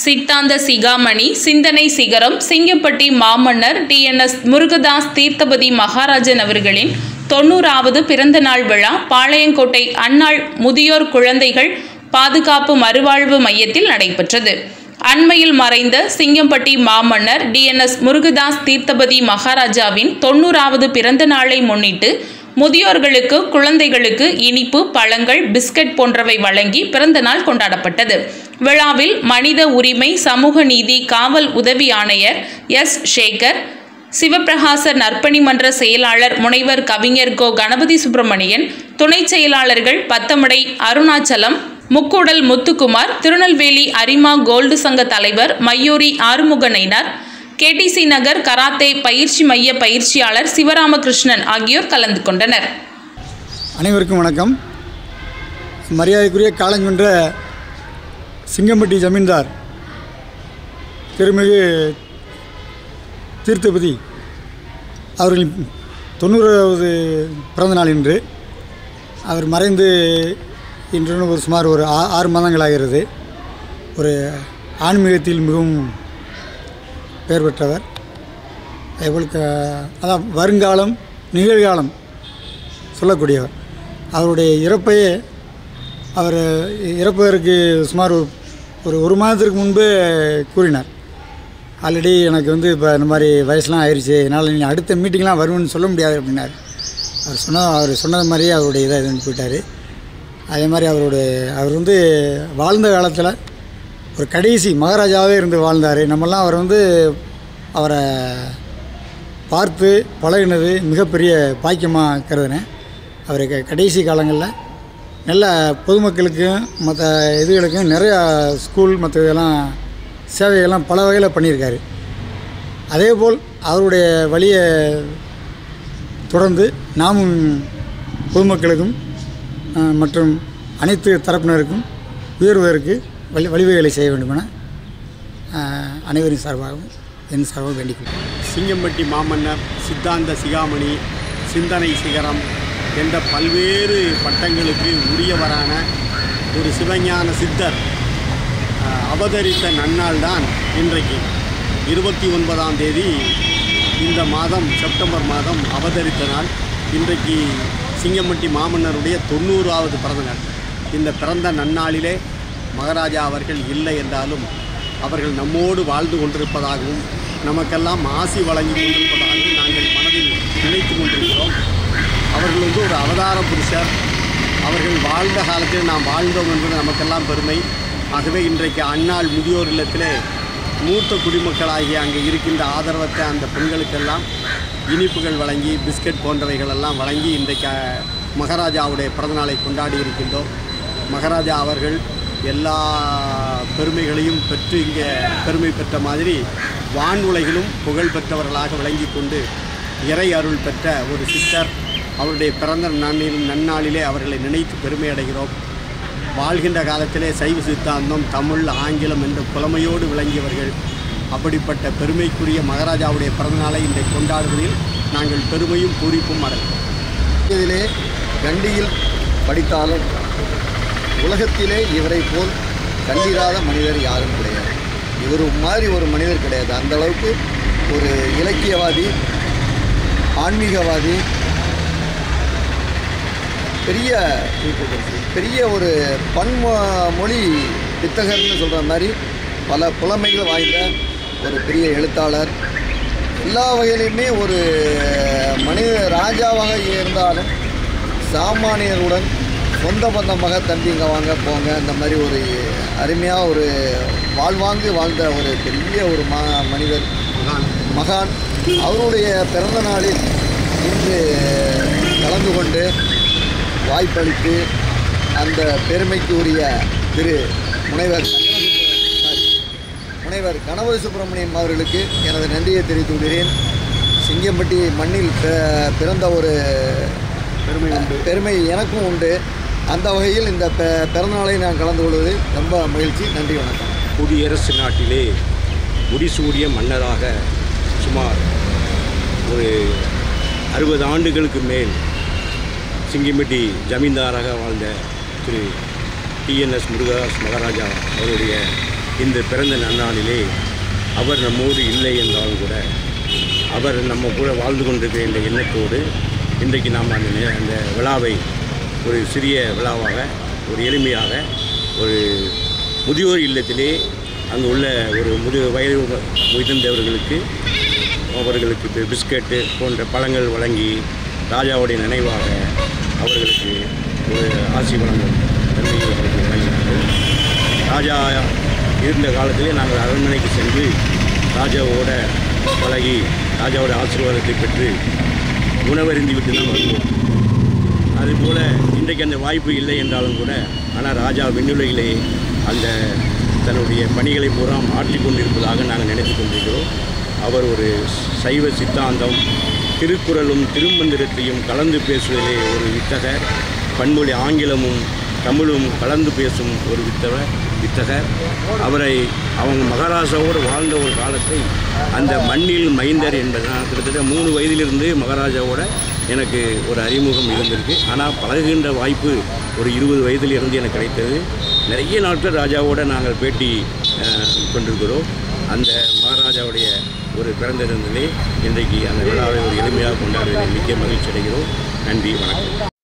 சித்தாந்த சிகாமணி சிந்தனை சிகரம் சிங்கப்பட்டி மாமன்னர் டிஎன்எஸ் முருகதாஸ் தீர்த்தபதி மகாராஜன் அவர்களின் தொண்ணூறாவது பிறந்த நாள் விழா பாளையங்கோட்டை அன்னாள் முதியோர் குழந்தைகள் பாதுகாப்பு மறுவாழ்வு மையத்தில் நடைபெற்றது அண்மையில் மறைந்த சிங்கம்பட்டி மாமன்னர் டிஎன்எஸ் முருகதாஸ் தீர்த்தபதி மகாராஜாவின் தொண்ணூறாவது பிறந்த நாளை முன்னிட்டு முதியோர்களுக்கு குழந்தைகளுக்கு இனிப்பு பழங்கள் பிஸ்கட் போன்றவை வழங்கி பிறந்த நாள் கொண்டாடப்பட்டது விழாவில் மனித உரிமை சமூக நீதி காவல் உதவி ஆணையர் எஸ் சேகர் சிவபிரகாசர் நற்பணி மன்ற செயலாளர் முனைவர் கவிஞர் கோ கணபதி சுப்பிரமணியன் துணை செயலாளர்கள் பத்தமடை அருணாச்சலம் முக்கூடல் முத்துக்குமார் திருநெல்வேலி அரிமா கோல்டு சங்க தலைவர் மயூரி ஆறுமுகனைனர் கேடிசி நகர் கராத்தே பயிற்சி மைய பயிற்சியாளர் சிவராமகிருஷ்ணன் ஆகியோர் கலந்து கொண்டனர் அனைவருக்கும் வணக்கம் மரியாதைக்குரிய காலஞ்சொன்ற சிங்கம்பட்டி ஜமீன்தார் திருமிகு தீர்த்தபதி அவர்களின் தொண்ணூறாவது பிறந்த நாள் இன்று அவர் மறைந்து இன்று ஒரு சுமார் ஒரு ஆ ஆறு மாதங்களாகிறது ஒரு ஆன்மீகத்தில் மிகவும் பெயர் பெற்றவர் அதேபோல் க அதான் வருங்காலம் நிகழ்காலம் சொல்லக்கூடியவர் அவருடைய இறப்பையே அவர் இறப்பதற்கு சுமார் ஒரு- ஒரு ஒரு மாதத்திற்கு முன்பு கூறினார் ஆல்ரெடி எனக்கு வந்து இப்போ இந்த மாதிரி வயசுலாம் ஆயிடுச்சு என்னால் நீங்கள் அடுத்த மீட்டிங்லாம் வருவேன்னு சொல்ல முடியாது அப்படின்னார் அவர் சொன்ன அவர் சொன்னது மாதிரியே அவருடைய இதை இதுன்னு போயிட்டார் அதே மாதிரி அவருடைய அவர் வந்து வாழ்ந்த காலத்தில் ஒரு கடைசி மகாராஜாவே இருந்து வாழ்ந்தார் நம்மெல்லாம் அவர் வந்து அவரை பார்த்து பழகினது மிகப்பெரிய பாக்கியமாக கருதுனேன் அவர் க- கடைசி காலங்களில் நல்ல பொதுமக்களுக்கும் மற்ற இதுகளுக்கும் நிறையா ஸ்கூல் மற்ற இதெல்லாம் சேவைகள்லாம் பல வகையில் பண்ணியிருக்காரு அதேபோல் அவருடைய வழியை தொடர்ந்து நாமும் பொதுமக்களுக்கும் அஹ், மற்றும் அனைத்து தரப்பினருக்கும் உயர்வதற்கு வழி வழிவகைகளை செய்ய வேண்டுமென அஹ், அனைவரின் சார்பாகவும் என் சார்பாகவும் வேண்டிக்கொள்கிறேன் சிங்கம்பட்டி மாமன்னர் சித்தாந்த சிகாமணி சிந்தனை சிகரம் என்ற பல்வேறு பட்டங்களுக்கு உரியவரான ஒரு சிவஞான சித்தர் அஹ், அவதரித்த நன்னாள் தான் இன்றைக்கு இருபத்தி ஒன்பதாம் தேதி இந்த மாதம் செப்டம்பர் மாதம் அவதரித்த நாள் இன்றைக்கு சிங்கம்பட்டி மாமன்னருடைய தொண்ணூறாவது பிறந்த நாள் இந்த பிறந்த நன்னாளிலே மகாராஜா அவர்கள் இல்லை என்றாலும் அவர்கள் நம்மோடு வாழ்ந்து கொண்டிருப்பதாகவும் நமக்கெல்லாம் ஆசி வழங்கி கொண்டிருப்பதாகவும் நாங்கள் மனதில் நினைத்து கொண்டிருக்கிறோம் அவர்கள் வந்து ஒரு அவதார புருஷர் அவர்கள் வாழ்ந்த காலத்தில் நாம் வாழ்ந்தோம் என்பது நமக்கெல்லாம் பெருமை ஆகவே இன்றைக்கு அன்னாள் முதியோர் இல்லத்திலே மூத்த குடிமக்களாகிய அங்கே இருக்கின்ற ஆதரவற்ற அந்த பெண்களுக்கெல்லாம் இனிப்புகள் வழங்கி பிஸ்கட் போன்றவைகள் எல்லாம் வழங்கி இன்றைக்கு அஹ், மகாராஜாவுடைய பிறந்தநாளை கொண்டாடி இருக்கின்றோம் மகாராஜா அவர்கள் எல்லா பெருமைகளையும் பெற்று இங்கே பெருமை பெற்ற மாதிரி வான் உலகிலும் புகழ் பெற்றவர்களாக விளங்கி கொண்டு இறை அருள் பெற்ற ஒரு சித்தர் அவருடைய பிறந்த நன்னில் நன்னாளிலே அவர்களை நினைத்து பெருமை அடைகிறோம் வாழ்கின்ற காலத்திலே சைவ சித்தாந்தம் தமிழ் ஆங்கிலம் என்ற புலமையோடு விளங்கியவர்கள் அப்படிப்பட்ட பெருமைக்குரிய மகாராஜாவுடைய பிறந்தநாளை இன்றைக்கு கொண்டாடுவதில் நாங்கள் பெருமையும் பூரிப்பும் அடைகிறோம் இதிலே கண்டியில் படித்தாலும் உலகத்திலே இவரை போல் கண்டிராத மனிதர் யாரும் கிடையாது இவர் மாதிரி ஒரு மனிதர் கிடையாது அந்த அளவுக்கு ஒரு இலக்கியவாதி ஆன்மீகவாதி பெரிய பெரிய ஒரு பன்மொ மொழி வித்தகர்னு சொல்கிற மாதிரி பல புலமைகள் வாய்ந்த ஒரு பெரிய எழுத்தாளர் எல்லா வகையிலையுமே ஒரு மனித ராஜாவாக இருந்தாலும் சாமானியருடன் சொந்த பந்தமாக தம்பி இங்கே வாங்க போங்க இந்த மாதிரி ஒரு அருமையாக ஒரு வாழ்வாங்கு வாழ்ந்த ஒரு பெரிய ஒரு மா மனிதர் மகான் அவருடைய பிறந்த நாளில் இன்று கலந்து கொண்டு வாய்ப்பளித்து அந்த பெருமைக்கு உரிய திரு முனைவர் கனகசுப்ர- sorry, முனைவர் கணபதி சுப்பிரமணியம் அவர்களுக்கு எனது நன்றியை தெரிவித்து கொள்கிறேன் சிங்கம்பட்டி மண்ணில் பி- பிறந்த ஒரு பெருமை உண்டு பெருமை எனக்கும் உண்டு அந்த வகையில் இந்த பெ- பிறந்தநாளை நான் கலந்து கொள்வது ரொம்ப மகிழ்ச்சி நன்றி வணக்கம் குடியரசு நாட்டிலே முடிசூடிய மன்னராக சுமார் ஒரு அறுபது ஆண்டுகளுக்கு மேல் சிங்கிம்பட்டி ஜமீன்தாராக வாழ்ந்த திரு டிஎன்எஸ் முருகதாஸ் மகாராஜா அவருடைய இந்த பிறந்த நன்னாளிலே அவர் நம்மோடு இல்லை என்றாலும் கூட அவர் நம்ம கூட வாழ்ந்து கொண்டிருக்கிற இந்த எண்ணத்தோடு இன்றைக்கு நாம் அந்த நே- அந்த விழாவை ஒரு சிறிய விழாவாக ஒரு எளிமையாக ஒரு முதியோர் இல்லத்திலே அங்கு உள்ள ஒரு முதிய வயது முதிர்ந்தவர்களுக்கு அவர்களுக்கு பி- பிஸ்கட்டு போன்ற பழங்கள் வழங்கி ராஜாவுடைய நினைவாக அவர்களுக்கு ஒரு ஆசி வழங்கும் தன்மையை அவர்கள் வழங்கினார்கள் ராஜா இருந்த காலத்திலே நாங்கள் அரண்மனைக்கு சென்று ராஜாவோட பழகி ராஜாவோட ஆசீர்வாதத்தை பெற்று உணவருந்தி விட்டு தான் வருவோம் அதுபோல் இன்றைக்கு அந்த வாய்ப்பு இல்லை என்றாலும் கூட ஆனால் ராஜா விண்ணுலகிலே அந்த தன்னுடைய பணிகளை பூரா ஆற்றிக் கொண்டிருப்பதாக நாங்கள் நினைத்து கொண்டிருக்கிறோம் அவர் ஒரு சைவ சித்தாந்தம் திருக்குறளும் திருமந்திரத்தையும் கலந்து பேசுவதிலே ஒரு வித்தகர் பன்மொழி ஆங்கிலமும் தமிழும் கலந்து பேசும் ஒரு வித்தவர் வித்தகர் அவரை அவங்க மகாராஜாவோடு வாழ்ந்த ஒரு காலத்தை அந்த மண்ணில் மைந்தர் என்பதுதான் கிட்டத்தட்ட மூணு வயதிலிருந்து மகாராஜாவோட எனக்கு ஒரு அறிமுகம் இருந்திருக்கு ஆனால் பழகுகின்ற வாய்ப்பு ஒரு இருபது வயதிலிருந்து எனக்கு கிடைத்தது நிறைய நாட்கள் ராஜாவோட நாங்கள் பேட்டி அஹ், கொண்டிருக்கிறோம் அந்த மகாராஜாவுடைய ஒரு பிறந்த தினத்திலே இன்றைக்கு அந்த விழாவை ஒரு எளிமையாக கொண்டாடுவதில் மிக்க மகிழ்ச்சி அடைகிறோம் நன்றி வணக்கம்